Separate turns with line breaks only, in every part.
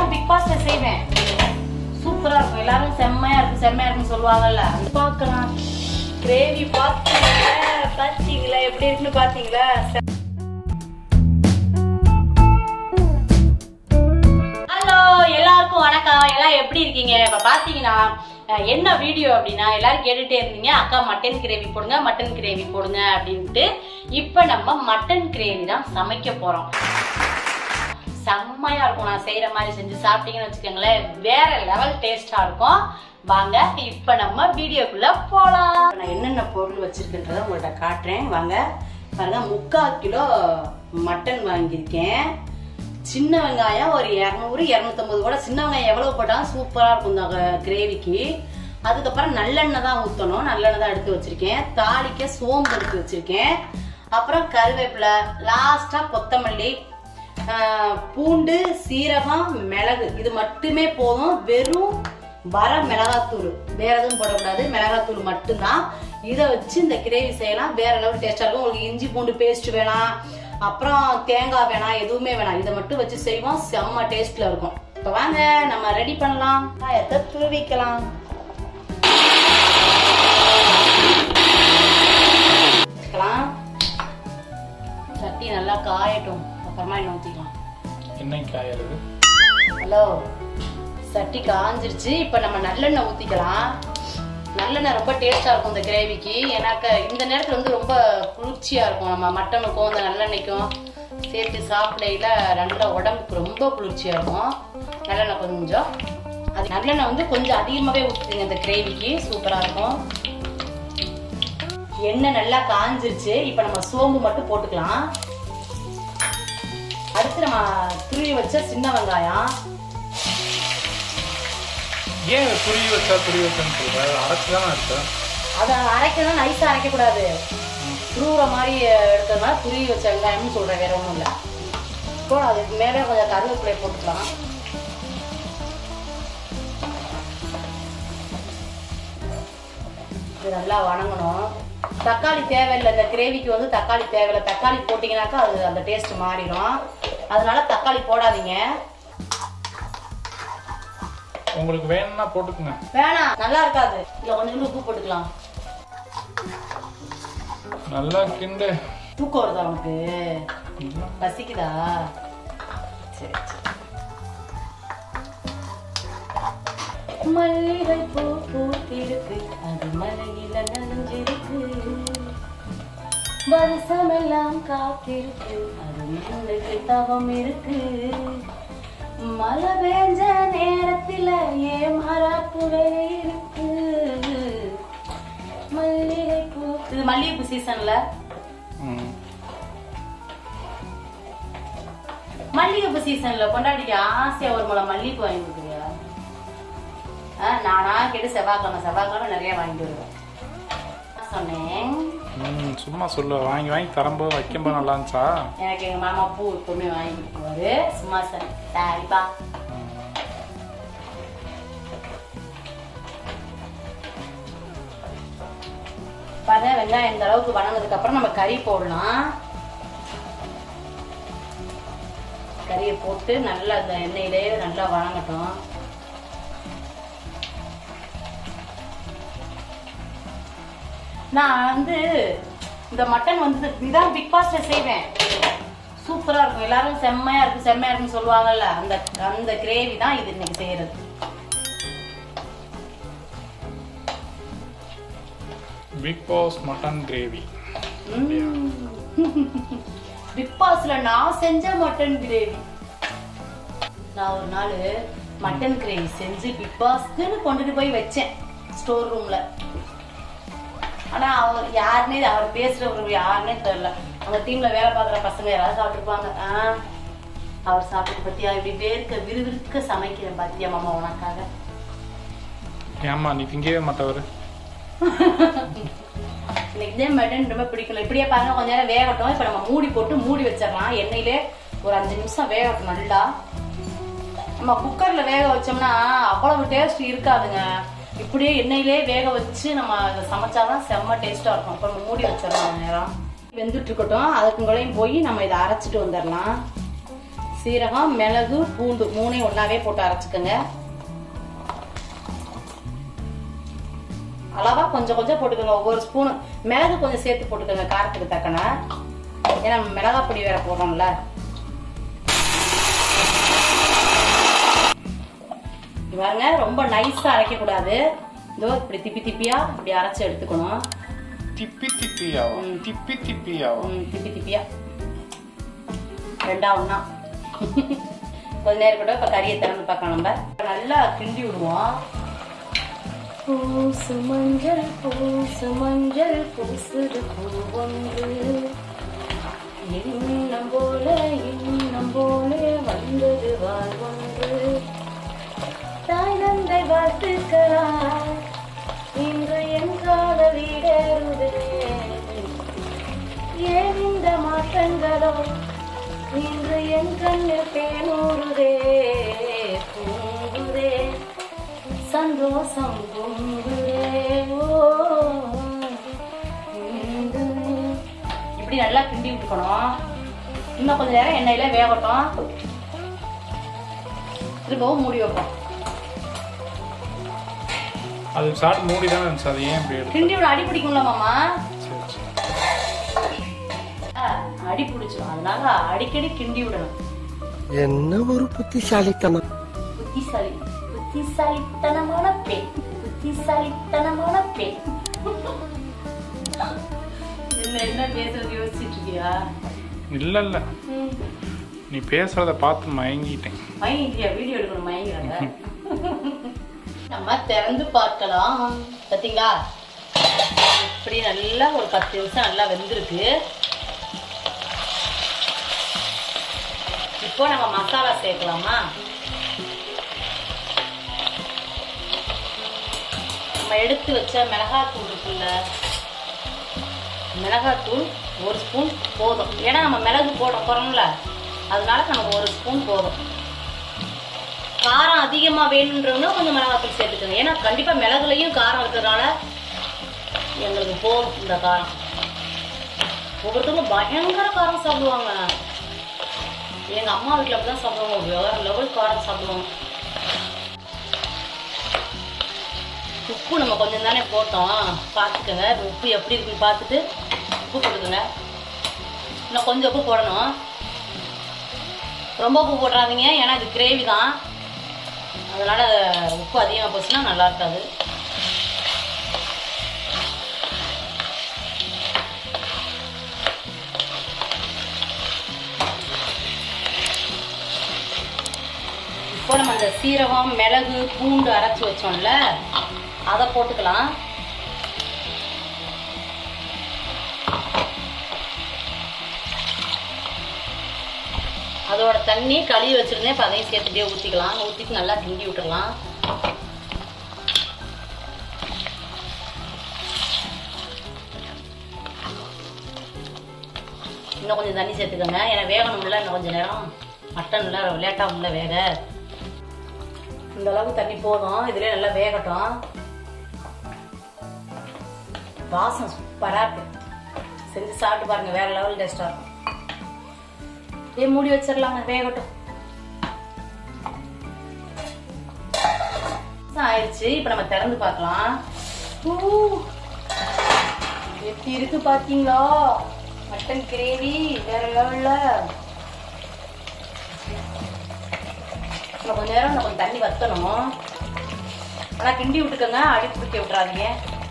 இப்படிதான் பிக் பாஸ்ல செய்வேன் சூப்பரா இருக்கும் எல்லாரும் செம்மையா இருக்கு செம்மையா இருக்குன்னு சொல்லுவாங்கல்ல அது பார்க்கலாம் கிரேவி பாத்தீங்களா பாத்தீங்களா எப்படி இருக்குன்னு பாத்தீங்களா ஹலோ எல்லாருக்கும் வணக்கம் எல்லாம் எப்படி இருக்கீங்க இப்ப பாத்தீங்கன்னா அஹ், என்ன வீடியோ அப்படின்னா எல்லாரும் கேட்டுட்டே இருந்தீங்க அக்கா மட்டன் கிரேவி போடுங்க மட்டன் கிரேவி போடுங்க அப்படின்ட்டு இப்ப நம்ம மட்டன் கிரேவி தான் சமைக்க போறோம் செம்மையா இருக்கும் நான் செய்யற மாதிரி செஞ்சு சாப்பிட்டீங்கன்னு வச்சுக்கோங்களேன் வேற லெவல் டேஸ்டா இருக்கும் வாங்க இப்ப நம்ம வீடியோக்குள்ள போலாம் நான் என்னென்ன பொருள் வச்சிருக்கேன்றத உங்கள்ட்ட காட்டுறேன் வாங்க பாருங்க முக்கால் கிலோ மட்டன் வாங்கியிருக்கேன் சின்ன வெங்காயம் ஒரு இரநூறு இரநூத்தம்பது கூட சின்ன வெங்காயம் எவ்வளவு போட்டாலும் சூப்பரா இருக்கும் இந்த கிரேவிக்கு அதுக்கப்புறம் நல்லெண்ணெய் தான் ஊற்றணும் நல்லெண்ணெய் தான் எடுத்து வச்சிருக்கேன் தாளிக்க சோம்பு எடுத்து வச்சிருக்கேன் அப்புறம் கருவேப்பிலை லாஸ்டா கொத்தமல்லி ஆஹ், பூண்டு சீரகம் மிளகு இது மட்டுமே போதும் வெறும் வர மிளகாத்தூள் வேற எதுவும் போடக்கூடாது மிளகாத்தூள் மட்டும்தான் இதை வச்சு இந்த கிரேவி செய்யலாம் வேற லெவல் டேஸ்டா இருக்கும் உங்களுக்கு இஞ்சி பூண்டு பேஸ்ட் வேணாம் அப்புறம் தேங்காய் வேணாம் எதுவுமே வேணாம் இதை மட்டும் வச்சு செய்வோம் செம்ம டேஸ்ட்ல இருக்கும் இப்போ வாங்க நம்ம ரெடி பண்ணலாம் காயத்தை துருவிக்கலாம் வச்சுக்கலாம் சட்டி நல்லா காயட்டும் அப்புறமா என்ன ஊற்றிக்கலாம்
எண்ணெய் காயறது
ஹலோ சட்டி காஞ்சிருச்சு இப்போ நம்ம நல்லெண்ணெய் ஊற்றிக்கலாம் நல்லெண்ணெய் ரொம்ப டேஸ்டா இருக்கும் இந்த கிரேவிக்கு ஏன்னாக்க இந்த நேரத்தில் வந்து ரொம்ப குளிர்ச்சியா இருக்கும் நம்ம மட்டனுக்கும் இந்த நல்லெண்ணெய்க்கும் சேர்த்து சாப்பிடையில நல்லா உடம்புக்கு ரொம்ப குளிர்ச்சியா இருக்கும் நல்லெண்ணெய் கொஞ்சம் அது நல்லெண்ணெய் வந்து கொஞ்சம் அதிகமாகவே ஊற்றுங்க இந்த கிரேவிக்கு சூப்பராக இருக்கும் எண்ணெய் நல்லா காஞ்சிருச்சு இப்போ நம்ம சோம்பு மட்டும் போட்டுக்கலாம் அடுத்து நம்ம துருவி வச்ச சின்ன வெங்காயம்
ஏன் இதை துருவி வச்சா துருவி வச்சான்னு சொல்ற அரைச்சு தானே இருக்கு
அதை அரைக்கணும் நைஸாக அரைக்கக்கூடாது துருவுற மாதிரி எடுத்ததுனால துருவி வச்ச வெங்காயம்னு சொல்கிறேன் வேற ஒன்றும் இல்லை இப்போ அதுக்கு மேலே கொஞ்சம் கருவேப்பிலை போட்டுக்கலாம் இது நல்லா வணங்கணும் தக்காளி தேவையில்லை இந்த கிரேவிக்கு வந்து தக்காளி தேவையில்லை தக்காளி போட்டிங்கனாக்கா அது அந்த டேஸ்ட் மாறிடும் அதனால தக்காளி போடாதீங்க
உங்களுக்கு வேணும்னா போட்டுக்குங்க
வேணாம் நல்லா இருக்காது இல்லை கொஞ்சம் உப்பு போட்டுக்கலாம்
நல்லா கிண்டு
தூக்கம் வருதா உனக்கு பசிக்குதா சரி சரி. மல்லிகை பூ பூத்திருக்கு அது மலையில நனைஞ்சிருக்கு வருஷமெல்லாம் காத்திருக்கு அது மண்ணுக்கு தவம் இருக்கு மழை பெஞ்ச நேரத்துல ஏன் மராப்புவே இருக்கு மல்லிகை பூ இது மல்லிகைப்பூ சீசன்ல
ம்.
மல்லிகைப்பூ சீசன்ல கொண்டாடிக்க ஆசையா ஒரு முளை மல்லிகைப்பூ வாங்கி கொடுக்குறியா ஆ, நானா கேட்டு செவ்வாய்க்கிழமை செவ்வாய்க்கிழமை நிறைய வாங்கிட்டு வருவேன் சொன்னேன்
ம், சும்மா சொல்லு வாங்கி வாங்கி தரம்போது வைக்கும்போது நல்லா இருந்துச்சா
எனக்கு எங்க மாமா பூ எப்பவுமே வாங்கி கொடுக்குவாரு சும்மா சார் சரிப்பா பாருங்க வெங்காயம் இந்த அளவுக்கு வணங்கினதுக்கு அப்புறம் நம்ம கறி போடலாம் கறியை போட்டு நல்லா அந்த எண்ணெயிலே நல்லா வணங்கட்டும் நான் வந்து இந்த மட்டன் வந்து இதான் பிக் பாஸ்ல செய்வேன் சூப்பரா இருக்கும் எல்லாரும் செம்மையா இருக்கு செம்மையா இருக்குன்னு சொல்லுவாங்கல்ல அந்த அந்த கிரேவி தான் இது இன்னைக்கு செய்யறது
Bigg Boss mutton gravy
Bigg பாஸ்ல நான் செஞ்ச மட்டன் கிரேவி நான் ஒரு நாள் மட்டன் கிரேவி செஞ்சு பிக் பாஸ்க்குன்னு கொண்டுட்டு போய் வச்சேன் ஸ்டோர் ரூம்ல ஆனா அவர் யாருன்னே அவர் பேசுறவர் யாருன்னே தெரியல அந்த டீம்ல வேலை பார்க்குற பசங்க யாராவது சாப்பிட்டுருப்பாங்க ஆ அவர் சாப்பிட்டு பத்தியா இப்படி வேர்க்க விறுவிறுக்க சமைக்கிறேன் பாத்தியா மாமா உனக்காக
ஏம்மா நீ திங்கவே மாட்டவர்
எனக்கு இதே மட்டன் ரொம்ப பிடிக்கல இப்படியே பாருங்க கொஞ்ச நேரம் வேகட்டும் இப்ப நம்ம மூடி போட்டு மூடி வச்சிடலாம் எண்ணெயிலே ஒரு அஞ்சு நிமிஷம் வேகட்டும் நல்லா நம்ம குக்கர்ல வேக வச்சோம்னா அவ்வளவு டேஸ்ட் இருக்காதுங்க இப்படியே எண்ணெயிலே வேக வச்சு நம்ம அதை சமைச்சாதான் செம்ம டேஸ்டா இருக்கும் அப்ப நம்ம மூடி வச்சிடலாம் கொஞ்ச நேரம் வெந்துட்டு இருக்கட்டும் அதுக்குங்களையும் போய் நம்ம இதை அரைச்சிட்டு வந்துடலாம் சீரகம் மிளகு பூண்டு மூணையும் ஒண்ணாவே போட்டு அரைச்சுக்கோங்க அளவா கொஞ்சம் கொஞ்சம் போட்டுக்கோங்க ஒவ்வொரு ஸ்பூனு மிளகு கொஞ்சம் சேர்த்து போட்டுக்கோங்க காரத்துக்கு தக்கன ஏன்னா மிளகா பொடி வேற போடுறோம்ல இங்க பாருங்க ரொம்ப நைஸா அரைக்க கூடாது இதோ இப்படி திப்பி திப்பியா இப்படி அரைச்சு எடுத்துக்கணும்
திப்பி திப்பியாவா
ம்.
திப்பி திப்பியாவா
ம், திப்பி திப்பியா ரெண்டா ஒண்ணா கொஞ்ச நேரம் கூட இப்ப கறியை திறந்து பார்க்கலாம் நம்ம நல்லா கிண்டி விடுவோம் பூசு மஞ்சள் பூசு மஞ்சள் பூசுது பூவொன்று இன்னம் போல இன்னம் போல வந்தது வாழ் ஒன்று தாய் தந்தை வாழ்த்துக்கிறார் இன்று என் காதல் இடருதே ஏன் இந்த மாற்றங்களோ இன்று என் கண்ணில் தேனூறுதே பூங்குதே சந்தோஷம் பொங்குதே ஓ பொங்குதே. இப்படி நல்லா கிண்டி விட்டுக்கணும் இன்னும் கொஞ்ச நேரம் எண்ணெயில வேகட்டும் திரும்பவும் மூடி வைப்போம்
அது சாப்பிட்டு மூடி தானே இருந்துச்சு அது ஏன் இப்படி எடுத்து
கிண்டி விட அடி பிடிக்கும்ல மாமா
சரி சரி
ஆ, அடி பிடிச்சிடும் அதனால அடிக்கடி கிண்டி விடணும்
என்ன ஒரு புத்திசாலித்தனம்
புத்திசாலி புத்திசாலித்தனமான பெண் புத்திசாலித்தனமான பெண் என்ன என்ன பேசுறது யோசிச்சுட்டு இருக்கியா
இல்ல இல்ல நீ பேசுறத பார்த்து மயங்கிட்டேன்
மயங்கிட்டியா வீடியோ எடுக்கணும் மயங்கிறாங்க நம்ம திறந்து பார்க்கலாம் பாத்தீங்களா இப்படி நல்லா ஒரு பத்து நிமிஷம் நல்லா வெந்திருக்கு இப்போ நம்ம மசாலா சேர்க்கலாமா நம்ம எடுத்து வச்ச மிளகாத்தூள் இருக்குல்ல மிளகாத்தூள் ஒரு ஸ்பூன் போதும் ஏன்னா நம்ம மிளகு போட போறோம்ல அதனால நமக்கு ஒரு ஸ்பூன் போதும் காரம் அதிகமா வேணுன்றவங்க கொஞ்சம் மிளகாத்தூள் சேர்த்துக்கோங்க ஏன்னா கண்டிப்பா மிளகுலையும் காரம் இருக்கிறதுனால எங்களுக்கு போதும் இந்த காரம் ஒவ்வொருத்தவங்க பயங்கர காரம் சாப்பிடுவாங்க எங்க அம்மா வீட்டுல அப்படிதான் சாப்பிடுவாங்க வேற லெவல் காரம் சாப்பிடுவாங்க உப்பு நம்ம கொஞ்சம் தானே போட்டோம் பார்த்துக்கோங்க உப்பு எப்படி இருக்குன்னு பார்த்துட்டு உப்பு போட்டுக்கோங்க இன்னும் கொஞ்சம் உப்பு போடணும் ரொம்ப உப்பு போடுறாதீங்க ஏன்னா இது கிரேவி தான் அதனால உப்பு அதிகமாக போச்சுன்னா நல்லா இருக்காது இப்போ நம்ம அந்த சீரகம் மிளகு பூண்டு அரைச்சி வச்சோம்ல அதை போட்டுக்கலாம் அதோட தண்ணி கழுவி வச்சிருந்தேன் இப்போ அதையும் சேர்த்துட்டே ஊற்றிக்கலாம் ஊற்றிட்டு நல்லா கிண்டி விட்டுறலாம் இன்னும் கொஞ்சம் தண்ணி சேர்த்துக்கோங்க ஏன்னா வேகணும்ல இன்னும் கொஞ்சம் நேரம் மட்டன்ல லேட்டாக உள்ள வேக இந்த அளவுக்கு தண்ணி போதும் இதுலயே நல்லா வேகட்டும் வாசம் சூப்பரா இருக்கு செஞ்சு சாப்பிட்டு பாருங்க வேற லெவல் டேஸ்டா இருக்கும் இதே மூடி வச்சிடலாங்க வேகட்டும் ஆயிடுச்சு இப்ப நம்ம திறந்து பார்க்கலாம் ஊ, எப்படி இருக்கு பாத்தீங்களா மட்டன் கிரேவி வேற லெவல்ல இன்னும் கொஞ்ச நேரம் இன்னும் கொஞ்சம் தண்ணி வத்தணும் ஆனா கிண்டி விட்டுக்கோங்க அடி பிடிக்க விட்டுறாதீங்க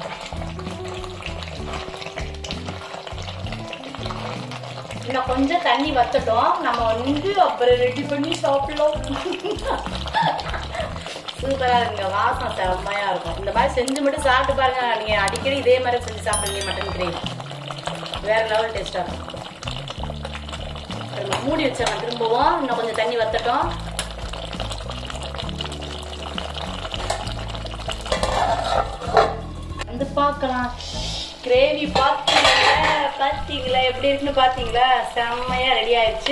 இன்னும் கொஞ்சம் தண்ணி வத்தட்டும் நம்ம வந்து அப்புறம் ரெடி பண்ணி சாப்பிடலாம் சூப்பரா இருக்குங்க வாசம் செம்மையா இருக்கும் இந்த மாதிரி செஞ்சு மட்டும் சாப்பிட்டு பாருங்க நீங்க அடிக்கடி இதே மாதிரி செஞ்சு சாப்பிடுங்க மட்டன் கிரேவி வேற லெவல் டேஸ்டா இருக்கும் நம்ம மூடி வச்சிடலாம் திரும்பவும் இன்னும் கொஞ்சம் தண்ணி வத்தட்டும் வந்து பார்க்கலாம் கிரேவி பார்த்தீங்களா பார்த்தீங்களா எப்படி இருக்குன்னு பார்த்தீங்களா செம்மையா ரெடி ஆயிடுச்சு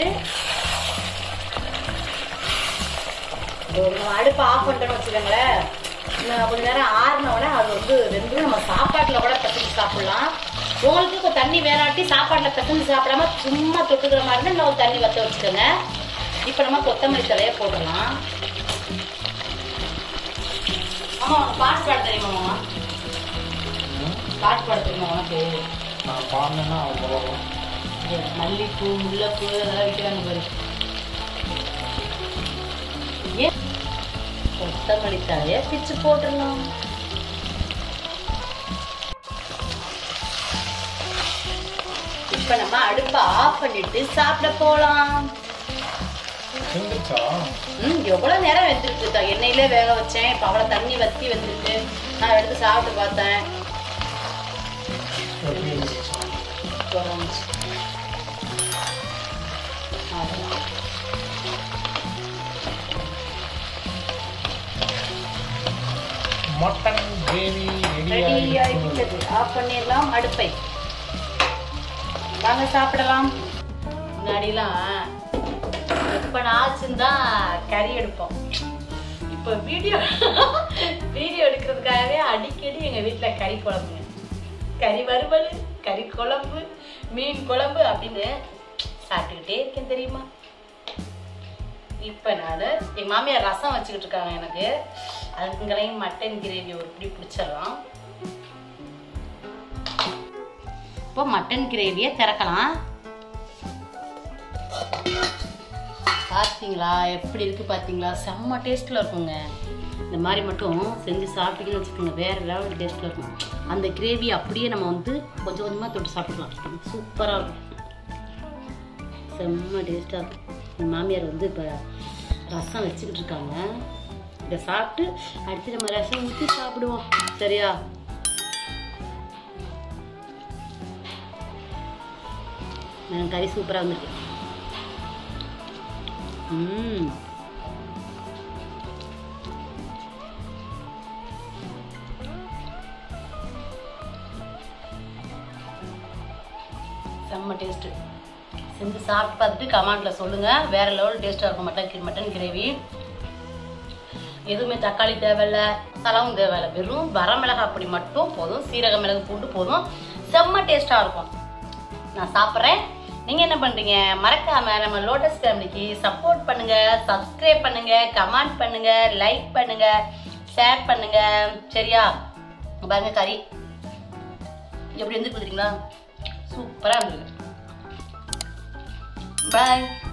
இது நம்ம அடுப்பு ஆஃப் பண்ணிட்டோம்னு வச்சுக்கோங்களேன் இன்னும் கொஞ்ச நேரம் ஆறினோட அது வந்து வெந்து நம்ம சாப்பாட்டில் கூட பசங்க சாப்பிடலாம் உங்களுக்கு இப்போ தண்ணி வேணாட்டி சாப்பாட்டில் பசங்க சாப்பிடாம சும்மா தொட்டுக்கிற மாதிரி இருந்தா இன்னும் ஒரு தண்ணி வத்த வச்சுக்கோங்க இப்போ நம்ம கொத்தமல்லி தலையை போடலாம் ஆமா உனக்கு பாட்டு பாட தெரியுமா மாமா பாட்டு பாட தெரியுமா உனக்கு
நான் பாடினேன்னா அவ்வளோ
இது மல்லிப்பூ முல்லைப்பூ அதெல்லாம் விற்கிறாங்க பாரு ஏன் கொத்தமல்லி தலையை பிச்சு போட்டுடலாம் இப்ப நம்ம அடுப்பை ஆஃப் பண்ணிட்டு சாப்பிட போலாம்
செஞ்சிருச்சா
ம் எவ்வளவு நேரம் வெந்திருக்கு தா- எண்ணெயிலே வேக வச்சேன் இப்ப அவ்வளவு தண்ணி வத்தி வந்திருக்கு நான் எடுத்து சாப்பிட்டு பார்த்தேன்
எப்படி இருந்துச்சு
குறைஞ்சி அவ்வளவுதான்.
மட்டன் கிரேவி ரெடி
ரெடி ஆகிவிட்டது ஆஃப் பண்ணிடலாம் அடுப்பை வாங்க சாப்பிடலாம் முன்னாடிலாம் எப்ப ஆச்சுன்னு தான் கறி எடுப்போம் இப்போ வீடியோ வீடியோ எடுக்கிறதுக்காகவே அடிக்கடி எங்க வீட்ல கறி குழம்புங்க கறி வறுவல் கறி குழம்பு மீன் குழம்பு அப்படின்னு சாப்பிட்டுக்கிட்டே இருக்கேன் தெரியுமா இப்போ நான் என் மாமியார் ரசம் வச்சுக்கிட்டு இருக்காங்க எனக்கு அதுங்களையும் மட்டன் கிரேவி ஒரு பிடி பிடிச்சிடலாம் இப்போ மட்டன் கிரேவியை திறக்கலாம் பார்த்தீங்களா எப்படி இருக்கு பார்த்தீங்களா செம்ம டேஸ்ட்டில் இருக்குங்க இந்த மாதிரி மட்டும் செஞ்சு சாப்பிட்டீங்கன்னு வச்சுக்கோங்க வேற லெவல் டேஸ்ட்டில் இருக்கும் அந்த கிரேவி அப்படியே நம்ம வந்து கொஞ்சம் கொஞ்சமாக தொட்டு சாப்பிடலாம் சூப்பராக இருக்கும் செம்ம டேஸ்ட்டாக இருக்கும் என் மாமியார் வந்து இப்போ ரசம் வச்சுக்கிட்டு இருக்காங்க இதை சாப்பிட்டு அடுத்து நம்ம ரசம் ஊற்றி சாப்பிடுவோம் சரியா நான் கறி சூப்பராக வந்திருக்கு ம் செம்ம டேஸ்ட்டு செஞ்சு சாப்பிட்டு பார்த்துட்டு கமெண்ட்டில் சொல்லுங்கள் வேறு லெவல் டேஸ்ட்டாக இருக்கும் மட்டன் மட்டன் கிரேவி எதுவுமே தக்காளி தேவையில்ல மசாலாவும் தேவையில்ல வெறும் வரமிளகாய் பொடி மட்டும் போதும் சீரக மிளகு போட்டு போதும் செம்ம டேஸ்ட்டாக இருக்கும் நான் சாப்பிட்றேன் நீங்கள் என்ன பண்ணுறீங்க மறக்காம நம்ம லோட்டஸ் ஃபேமிலிக்கு சப்போர்ட் பண்ணுங்க சப்ஸ்கிரைப் பண்ணுங்க கமெண்ட் பண்ணுங்க லைக் பண்ணுங்க ஷேர் பண்ணுங்க சரியா பாருங்க கறி எப்படி வந்து தெரியுங்களா சூப்பராக இருந்திருக்கு பாய்